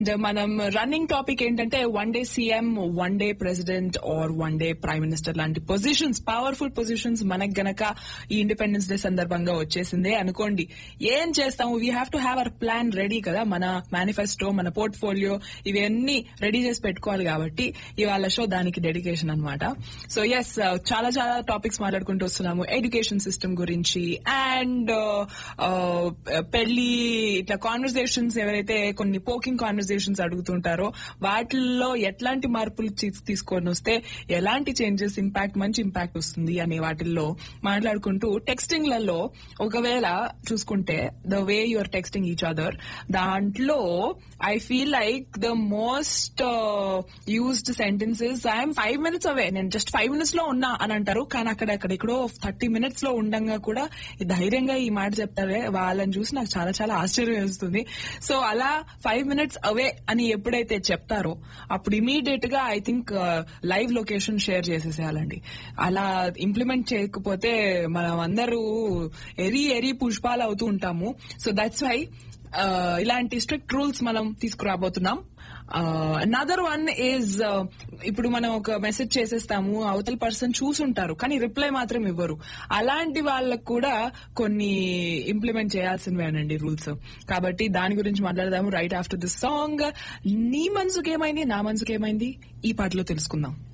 మనం running topic ఏంటంటే one day CM one day president or one day prime minister లాంటి positions powerful positions మనకు గనక ఈ ఇండిపెండెన్స్ డే సందర్భంగా వచ్చేసిందే అనుకోండి ఏం చేస్తాము we have to have our plan ready కదా మన మేనిఫెస్టో మన పోర్ట్ఫోలియో ఇవన్నీ రెడీ చేసి పెట్టుకోవాలి కాబట్టి ఇవాళ షో దానికి డెడికేషన్ అనమాట సో ఎస్ చాలా చాలా టాపిక్స్ మాట్లాడుకుంటూ వస్తున్నాము ఎడ్యుకేషన్ సిస్టమ్ గురించి అండ్ పెళ్లి ఇట్లా కాన్వర్సేషన్స్ ఎవరైతే కొన్ని పోకింగ్ కాన్వర్సేషన్స్ అడుగుతుంటారో వాటిల్లో ఎట్లాంటి మార్పులు తీ- తీసుకొని వస్తే ఎలాంటి చేంజెస్ ఇంపాక్ట్ మంచి ఇంపాక్ట్ వస్తుంది అనే వాటిల్లో మాట్లాడుకుంటూ టెక్స్టింగ్ లలో ఒకవేళ చూసుకుంటే the way your texting each other దాంట్లో I feel like the most used sentences I'm five minutes away నేను జస్ట్ ఫైవ్ మినిట్స్ లో ఉన్నా అని అంటారు కానీ అక్కడ ఎక్కడెక్కడో థర్టీ మినిట్స్ లో ఉండంగా కూడా ఈ ధైర్యంగా ఈ మాట చెప్తారే వాళ్ళని చూసి నాకు చాలా చాలా ఆశ్చర్యం వేస్తుంది సో అలా ఫైవ్ మినిట్స్ అవే అని ఎప్పుడైతే చెప్తారో అప్పుడు ఇమీడియట్ గా I think live location share చేసేసేయాలండి అలా ఇంప్లిమెంట్ చేయకపోతే మనం అందరూ ఎరి ఎరి పుష్పాలు అవుతూ ఉంటాము సో దట్స్ వై ఇలాంటి స్ట్రిక్ట్ రూల్స్ మనం తీసుకురాబోతున్నాం అనదర్ వన్ ఈజ్ ఇప్పుడు మనం ఒక మెసేజ్ చేసేస్తాము అవతల పర్సన్ చూసుంటారు కానీ రిప్లై మాత్రం ఇవ్వరు అలాంటి వాళ్ళకు కూడా కొన్ని ఇంప్లిమెంట్ చేయాల్సినవేనండి రూల్స్ కాబట్టి దాని గురించి మాట్లాడదాము రైట్ ఆఫ్టర్ దిస్ సాంగ్ నీ మనసుకేమైంది నా మనసుకేమైంది ఈ పాటలో తెలుసుకుందాం